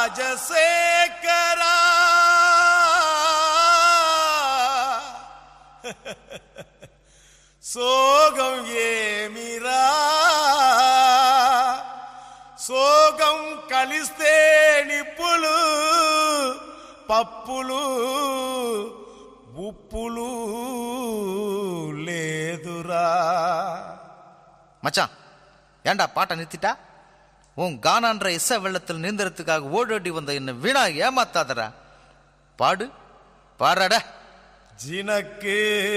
ராஜசேகரா சோகம் ஏமிரா సోగం కలిస్తే నిప్పులు పప్పులు ఉప్పులు లేదురా மச்சான் ஏன்டா பாட்டை நிறுத்திட்டா உன் கானான்ற இசை வெள்ளத்தில் நீந்தறதுக்காக ஓடோடி வந்த என்ன வீணா ஏமாத்தாதடா பாடு பாடுறாடா ஜினக்கு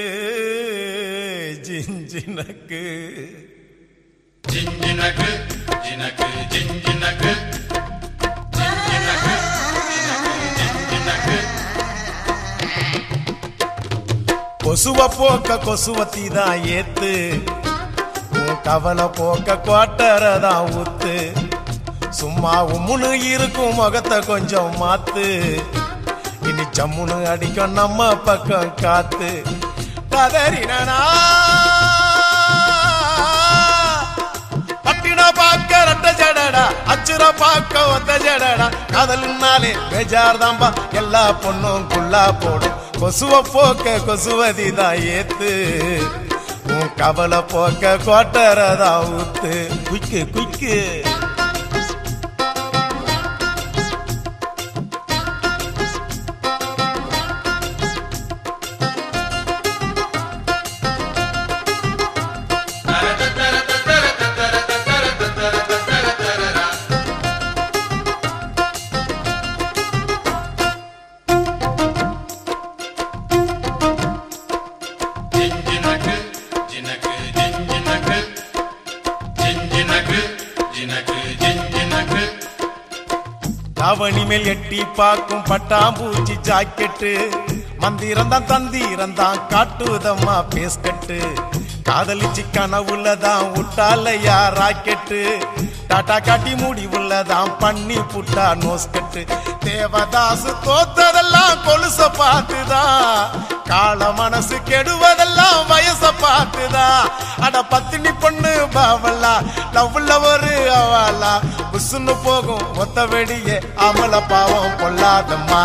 ஜிஞ்சினக்கு ജിഞ്ചിനക്ക് ജിനക്ക് ജിഞ്ചിനക്ക് ജിഞ്ചിനക്ക് ജിനക്ക് ജിഞ്ചിനക്ക് கொசுவ போக்க கொசுவத்தி தான் ஏத்து உன் கவலை போக்க கோட்டரதான் ஊத்து சும்மா உம்முனு இருக்கும் முகத்தை கொஞ்சம் மாத்து இனி ஜம்முனு அடிக்கும் நம்ம பக்கம் காத்து கதறினா பட்டின பாக்க ரெட்ட ஜடடா அச்சுர பாக்க ஒத்த ஜடடா காதலுனாலே பேஜார் தான்பா எல்லா பொண்ணும் குள்ளா போடும் கொசுவ போக்க கொசுவதி தான் ஏத்து உன் கவலை போக்க கோட்டரதா ஊத்து குய்க்கு குய்க்கு ജിഞ്ചിനക്ക് ജിനക്ക് ജിഞ്ചിനക്ക് ജിഞ്ചിനക്ക് ജിനക്ക് ജിഞ്ചിനക്ക് தாவணி மேல் எட்டி பார்க்கும் பட்டாம்பூச்சி ஜாக்கெட்டு மந்திரம் தான் தந்திரம் தான் காட்டுதம்மா பேஸ்கட்டு காதலிச்சு கனவுல தான் விட்டாலையா ராக்கெட்டு டாட்டா காட்டி முடிவுள்ளதான் பண்ணி புட்டா நோஸ்கட்டு தேவதாசு தோத்ததெல்லாம் கொலுச பார்த்துதான் கால மனசு கெடுவதெல்லாம் வயச பார்த்துதான் அட பத்தினி பொண்ணு பாவலா லவ்ல ஒரு அவலா புசுன்னு போகும் மொத்த வெடியே அமல பாவம் பொல்லாதம்மா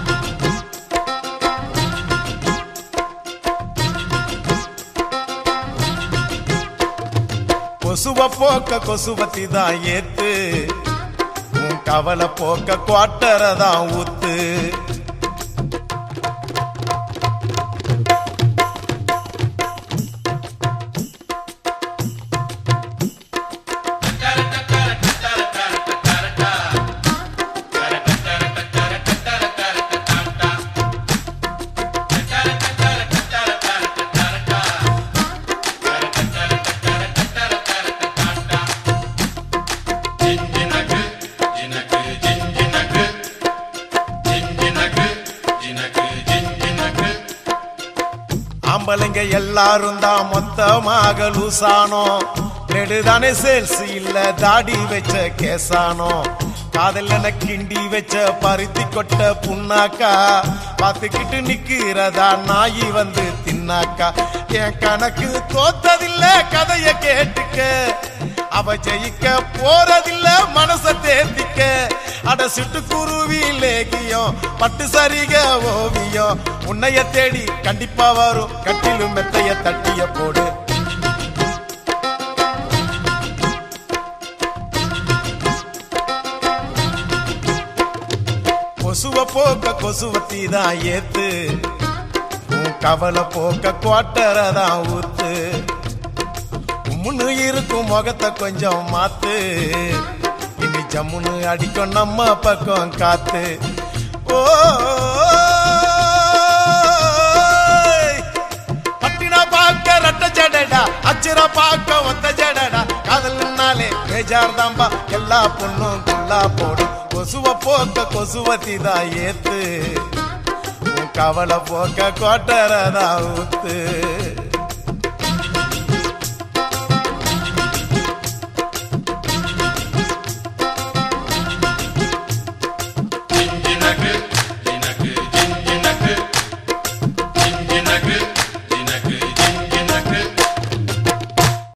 கொசுவ போக்க கொசுவத்தி தான் ஏத்து உன் கவலை போக்க குவாட்டரதான் ஊத்து ജിഞ്ചിനക്ക് ജിനക്ക് ജിഞ്ചിനക്ക് ജിഞ്ചിനക്ക് ജിനക്ക് ജിഞ്ചിനക്ക് ஆம்பளைங்க எல்லாரும் தான் மொத்தமாக லூசானோ நெடுதானே சேல்ஸ் இல்ல தாடி வச்ச கேசானோ காதல் என கிண்டி வச்ச பருத்தி கொட்ட புண்ணாக்கா பார்த்துக்கிட்டு நிக்கிறதா நாயி வந்து தின்னாக்கா என் கணக்கு தோத்ததில்ல கதைய கேட்டுக்க அவ ஜெயிக்க போறதில்ல மனச தேர்த்திக்க அட சிட்டுக்குருவி லேகியம் பட்டு சரிக ஓவியம் உன்னைய தேடி கண்டிப்பா வரும் கட்டிலும் மெத்தைய தட்டிய போடு கொசுவ போக்க கொசுவத்தி தான் ஏத்து உன் கவலை போக்க குவாட்டரதான் ஊத்து உம்முன்னு இருக்கும் முகத்தை கொஞ்சம் மாத்து இனி ஜம்முன்னு அடிக்கும் நம்ம பக்கம் காத்து ஓ பட்டினா பார்க்க ரெட்ட ஜடடா அச்சுர பார்க்க ஒத்த ஜடடா காதல்னாலே பேஜார் தாம்பா எல்லா பொண்ணும் குள்ளா போடும் கொசுவ போக்க கொசுவத்தி தான் ஏத்து உன் கவலை போக்க கோட்டரதா ஊத்து